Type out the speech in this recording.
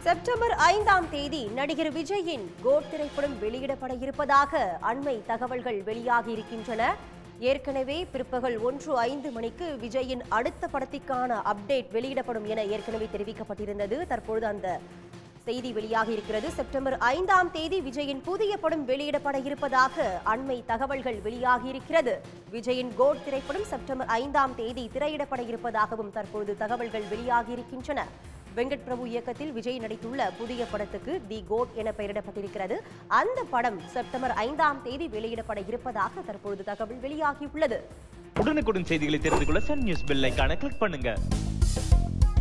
September ஐந்தாம் தேதி நடிகர் விஜயின் கோட் திரைப்படம் வெளியிடப்பட இருப்பதாக அண்மை தகவல்கள் வெளியாகி இருக்கின்றன ஏற்கனவே பிற்பகல் ஒன்று ஐந்து மணிக்கு விஜயின் அடுத்த படத்திற்கான அப்டேட் வெளியிடப்படும் என ஏற்கனவே தெரிவிக்கப்பட்டிருந்தது தற்பொழுது அந்த செய்தி வெளியாகி இருக்கிறது செப்டம்பர் ஐந்தாம் தேதி விஜயின் புதிய படம் வெளியிடப்பட இருப்பதாக அண்மை தகவல்கள் வெளியாகி இருக்கிறது விஜயின் கோட் திரைப்படம் செப்டம்பர் ஐந்தாம் தேதி திரையிடப்பட இருப்பதாகவும் தற்பொழுது தகவல்கள் வெளியாகி இருக்கின்றன வெங்கட் பிரபு இயக்கத்தில் விஜய் நடித்துள்ள புதிய படத்துக்கு தி கோட் என பெயரிடப்பட்டிருக்கிறது அந்த படம் செப்டம்பர் ஐந்தாம் தேதி வெளியிடப்பட இருப்பதாக தற்பொழுது தகவல் வெளியாகியுள்ளது உடனுக்குடன் செய்திகளை தெரிந்து கொள்ள சன் நியூஸ் பெல் ஐகானை கிளிக் பண்ணுங்க